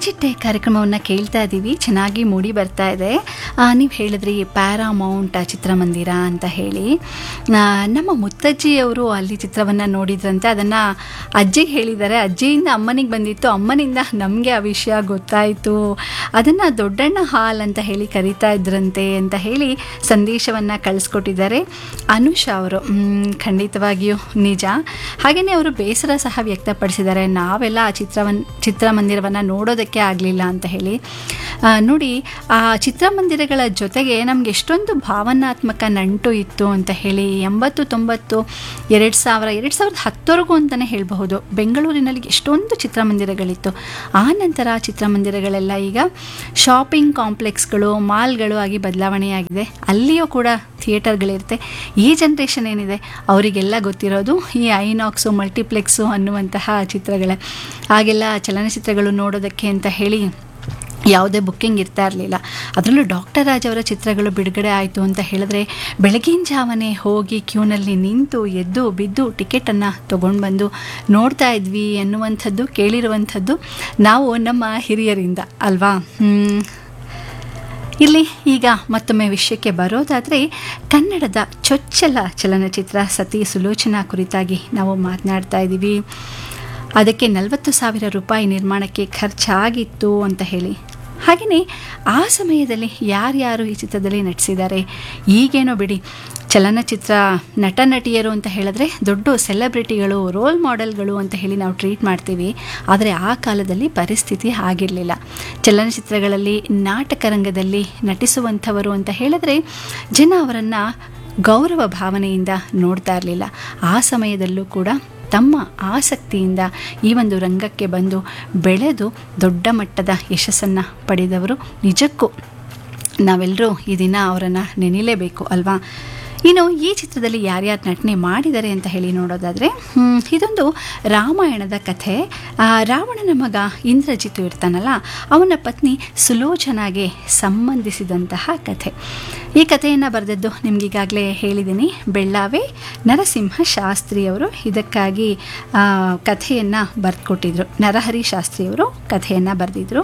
ಚಿಟ್ಟೆ ಕಾರ್ಯಕ್ರಮವನ್ನು ಕೇಳ್ತಾ ಇದ್ದೀವಿ ಚೆನ್ನಾಗಿ ಮೂಡಿ ಬರ್ತಾ ಇದೆ ನೀವು ಹೇಳಿದ್ರಿ ಪ್ಯಾರಾಮೌಂಟ್ ಚಿತ್ರಮಂದಿರ ಅಂತ ಹೇಳಿ ಆ, ನಮ್ಮ ಮುತ್ತಜ್ಜಿಯವರು ಅಲ್ಲಿ ಚಿತ್ರವನ್ನು ನೋಡಿದ್ರಂತೆ ಅದನ್ನು ಅಜ್ಜಿಗೆ ಹೇಳಿದ್ದಾರೆ ಅಜ್ಜಿಯಿಂದ ಅಮ್ಮನಿಗೆ ಬಂದಿತ್ತು ಅಮ್ಮನಿಂದ ನಮಗೆ ಆ ವಿಷಯ ಗೊತ್ತಾಯಿತು ಅದನ್ನು ದೊಡ್ಡಣ್ಣ ಹಾಲ್ ಅಂತ ಹೇಳಿ ಕರೀತಾ ಇದ್ರಂತೆ ಅಂತ ಹೇಳಿ ಸಂದೇಶವನ್ನು ಕಳಿಸ್ಕೊಟ್ಟಿದ್ದಾರೆ ಅನುಷ್ ಅವರು ಮ್, ಖಂಡಿತವಾಗಿಯೂ ನಿಜ ಹಾಗೆಯೇ ಅವರು ಬೇಸರ ಸಹ ವ್ಯಕ್ತಪಡಿಸಿದ್ದಾರೆ ನಾವೆಲ್ಲ ಆ ಚಿತ್ರವನ್ ಚಿತ್ರಮಂದಿರವನ್ನು ನೋಡೋದಕ್ಕೆ ಆಗಲಿಲ್ಲ ಅಂತ ಹೇಳಿ ಆ, ನೋಡಿ ಆ ಚಿತ್ರಮಂದಿರಗಳ ಜೊತೆಗೆ ನಮ್ಗೆ ಎಷ್ಟೊಂದು ಭಾವನಾತ್ಮಕ ನಂಟು ಇತ್ತು ಅಂತ ಹೇಳಿ ಎಂಬತ್ತು ತೊಂಬತ್ತು ಎರಡು ಸಾವಿರ ಎರಡು ಸಾವಿರದ ಹತ್ತವರೆಗೂ ಅಂತಲೇ ಹೇಳಬಹುದು ಬೆಂಗಳೂರಿನಲ್ಲಿ ಎಷ್ಟೊಂದು ಚಿತ್ರಮಂದಿರಗಳಿತ್ತು ಆ ನಂತರ ಚಿತ್ರಮಂದಿರಗಳೆಲ್ಲ ಈಗ ಶಾಪಿಂಗ್ ಕಾಂಪ್ಲೆಕ್ಸ್ಗಳು ಮಾಲ್ಗಳು ಆಗಿ ಬದಲಾವಣೆಯಾಗಿದೆ ಅಲ್ಲಿಯೂ ಕೂಡ ಥಿಯೇಟರ್ಗಳಿರುತ್ತೆ ಈ ಜನ್ರೇಷನ್ ಏನಿದೆ ಅವರಿಗೆಲ್ಲ ಗೊತ್ತಿರೋದು ಈ ಐನಾಕ್ಸು ಮಲ್ಟಿಪ್ಲೆಕ್ಸು ಅನ್ನುವಂತಹ ಚಿತ್ರಗಳೇ ಆಗೆಲ್ಲ ಚಲನಚಿತ್ರಗಳು ನೋಡೋದಕ್ಕೆ ಅಂತ ಹೇಳಿ ಯಾವುದೇ ಬುಕ್ಕಿಂಗ್ ಇರ್ತಾ ಇರಲಿಲ್ಲ ಅದರಲ್ಲೂ ಡಾಕ್ಟರ್ ರಾಜ್ ಅವರ ಚಿತ್ರಗಳು ಬಿಡುಗಡೆ ಆಯಿತು ಅಂತ ಹೇಳಿದ್ರೆ ಬೆಳಗಿನ ಜಾವನೆ ಹೋಗಿ ಕ್ಯೂನಲ್ಲಿ ನಿಂತು ಎದ್ದು ಬಿದ್ದು ಟಿಕೆಟನ್ನು ತೊಗೊಂಡು ಬಂದು ನೋಡ್ತಾ ಇದ್ವಿ ಅನ್ನುವಂಥದ್ದು ಕೇಳಿರುವಂಥದ್ದು ನಾವು ನಮ್ಮ ಹಿರಿಯರಿಂದ ಅಲ್ವಾ ಹ್ಮ್. ಇಲ್ಲಿ ಈಗ ಮತ್ತೊಮ್ಮೆ ವಿಷಯಕ್ಕೆ ಬರೋದಾದರೆ ಕನ್ನಡದ ಚೊಚ್ಚಲ ಚಲನಚಿತ್ರ ಸತಿ ಸುಲೋಚನಾ ಕುರಿತಾಗಿ ನಾವು ಮಾತನಾಡ್ತಾ ಇದ್ದೀವಿ ಅದಕ್ಕೆ ನಲವತ್ತು ಸಾವಿರ ರೂಪಾಯಿ ನಿರ್ಮಾಣಕ್ಕೆ ಖರ್ಚಾಗಿತ್ತು ಅಂತ ಹೇಳಿ ಹಾಗೆಯೇ ಆ ಸಮಯದಲ್ಲಿ ಯಾರ್ಯಾರು ಈ ಚಿತ್ರದಲ್ಲಿ ನಟಿಸಿದ್ದಾರೆ ಈಗೇನೋ ಬಿಡಿ ಚಲನಚಿತ್ರ ನಟ ನಟಿಯರು ಅಂತ ಹೇಳಿದ್ರೆ ದೊಡ್ಡ ಸೆಲೆಬ್ರಿಟಿಗಳು ರೋಲ್ ಮಾಡೆಲ್ಗಳು ಅಂತ ಹೇಳಿ ನಾವು ಟ್ರೀಟ್ ಮಾಡ್ತೀವಿ ಆದರೆ ಆ ಕಾಲದಲ್ಲಿ ಪರಿಸ್ಥಿತಿ ಆಗಿರಲಿಲ್ಲ ಚಲನಚಿತ್ರಗಳಲ್ಲಿ ನಾಟಕ ರಂಗದಲ್ಲಿ ನಟಿಸುವಂಥವರು ಅಂತ ಹೇಳಿದ್ರೆ ಜನ ಅವರನ್ನು ಗೌರವ ಭಾವನೆಯಿಂದ ನೋಡ್ತಾ ಇರಲಿಲ್ಲ ಆ ಸಮಯದಲ್ಲೂ ಕೂಡ ತಮ್ಮ ಆಸಕ್ತಿಯಿಂದ ಈ ಒಂದು ರಂಗಕ್ಕೆ ಬಂದು ಬೆಳೆದು ದೊಡ್ಡ ಮಟ್ಟದ ಯಶಸ್ಸನ್ನು ಪಡೆದವರು ನಿಜಕ್ಕೂ ನಾವೆಲ್ಲರೂ ಈ ದಿನ ಅವರನ್ನು ನೆನೆಯಲೇಬೇಕು ಅಲ್ವಾ ಇನ್ನು ಈ ಚಿತ್ರದಲ್ಲಿ ಯಾರ್ಯಾರು ನಟನೆ ಮಾಡಿದ್ದಾರೆ ಅಂತ ಹೇಳಿ ನೋಡೋದಾದರೆ ಹ್ಮ್, ಇದೊಂದು ರಾಮಾಯಣದ ಕಥೆ ಆ, ರಾವಣನ ಮಗ ಇಂದ್ರಜಿತು ಇರ್ತಾನಲ್ಲ ಅವನ ಪತ್ನಿ ಸುಲೋಚನಾಗೆ ಸಂಬಂಧಿಸಿದಂತಹ ಕಥೆ ಈ ಕಥೆಯನ್ನು ಬರೆದದ್ದು ನಿಮಗೀಗಾಗಲೇ ಹೇಳಿದ್ದೀನಿ ಬೆಳ್ಳಾವೆ ನರಸಿಂಹ ಶಾಸ್ತ್ರಿಯವರು ಇದಕ್ಕಾಗಿ ಆ, ಕಥೆಯನ್ನು ಬರೆದುಕೊಟ್ಟಿದ್ರು ನರಹರಿ ಶಾಸ್ತ್ರಿಯವರು ಕಥೆಯನ್ನು ಬರೆದಿದ್ರು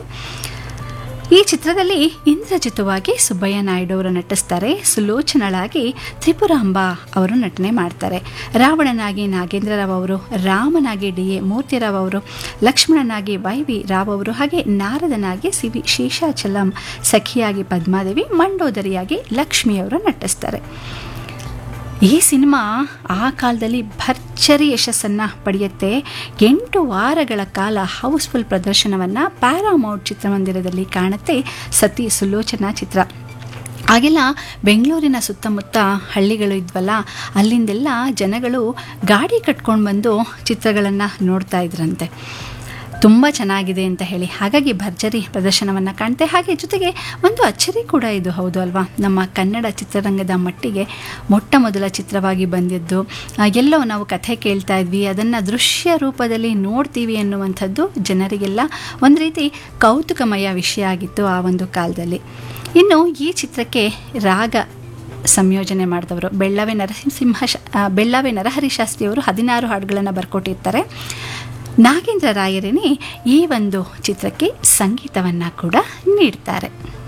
ಈ ಚಿತ್ರದಲ್ಲಿ ಇಂದ್ರಜಿತವಾಗಿ ಸುಬ್ಬಯ್ಯ ನಾಯ್ಡು ಅವರು ನಟಿಸ್ತಾರೆ ಸುಲೋಚನಳಾಗಿ ತ್ರಿಪುರಾಂಬ ಅವರು ನಟನೆ ಮಾಡ್ತಾರೆ ರಾವಣನಾಗಿ ನಾಗೇಂದ್ರ ರಾವ್ ಅವರು ರಾಮನಾಗಿ ಡಿ ಎ ಮೂರ್ತಿರಾವ್ ಅವರು ಲಕ್ಷ್ಮಣನಾಗಿ ವೈ ವಿ ರಾವ್ ಅವರು ಹಾಗೆ ನಾರದನಾಗಿ ಸಿ ವಿ ಶೇಷಾಚಲಂ ಸಖಿಯಾಗಿ ಪದ್ಮಾದೇವಿ ಮಂಡೋದರಿಯಾಗಿ ಲಕ್ಷ್ಮಿಯವರು ನಟಿಸ್ತಾರೆ ಈ ಸಿನಿಮಾ ಆ ಕಾಲದಲ್ಲಿ ಭರ್ಜರಿ ಯಶಸ್ಸನ್ನು ಪಡೆಯುತ್ತೆ ಎಂಟು ವಾರಗಳ ಕಾಲ ಹೌಸ್ಫುಲ್ ಪ್ರದರ್ಶನವನ್ನು ಪ್ಯಾರಾಮೌಂಟ್ ಚಿತ್ರಮಂದಿರದಲ್ಲಿ ಕಾಣುತ್ತೆ ಸತಿ ಸುಲೋಚನಾ ಚಿತ್ರ ಆಗೆಲ್ಲ ಬೆಂಗಳೂರಿನ ಸುತ್ತಮುತ್ತ ಹಳ್ಳಿಗಳು ಇದ್ವಲ್ಲ ಅಲ್ಲಿಂದೆಲ್ಲ ಜನಗಳು ಗಾಡಿ ಕಟ್ಕೊಂಡು ಬಂದು ಚಿತ್ರಗಳನ್ನು ನೋಡ್ತಾ ಇದ್ರಂತೆ ತುಂಬ ಚೆನ್ನಾಗಿದೆ ಅಂತ ಹೇಳಿ ಹಾಗಾಗಿ ಭರ್ಜರಿ ಪ್ರದರ್ಶನವನ್ನು ಕಾಣ್ತೆ ಹಾಗೆ ಜೊತೆಗೆ ಒಂದು ಅಚ್ಚರಿ ಕೂಡ ಇದು ಹೌದು ಅಲ್ವಾ ನಮ್ಮ ಕನ್ನಡ ಚಿತ್ರರಂಗದ ಮಟ್ಟಿಗೆ ಮೊಟ್ಟ ಮೊದಲ ಚಿತ್ರವಾಗಿ ಬಂದಿದ್ದು ಆ, ಎಲ್ಲೋ ನಾವು ಕಥೆ ಕೇಳ್ತಾ ಇದ್ವಿ ಅದನ್ನು ದೃಶ್ಯ ರೂಪದಲ್ಲಿ ನೋಡ್ತೀವಿ ಅನ್ನುವಂಥದ್ದು ಜನರಿಗೆಲ್ಲ ಒಂದು ರೀತಿ ಕೌತುಕಮಯ ವಿಷಯ ಆಗಿತ್ತು ಆ ಒಂದು ಕಾಲದಲ್ಲಿ ಇನ್ನು ಈ ಚಿತ್ರಕ್ಕೆ ರಾಗ ಸಂಯೋಜನೆ ಮಾಡಿದವರು ಬೆಳ್ಳಾವೆ ನರಸಿಂಹ ಶ- ಆ, ಬೆಳ್ಳಾವೆ ನರಹರಿ ಶಾಸ್ತ್ರಿಯವರು ಹದಿನಾರು ಹಾಡುಗಳನ್ನು ಬರ್ಕೊಟ್ಟಿರ್ತಾರೆ ನಾಗೇಂದ್ರ ರಾಯರೇನೆ ಈ ಒಂದು ಚಿತ್ರಕ್ಕೆ ಸಂಗೀತವನ್ನು ಕೂಡ ನೀಡ್ತಾರೆ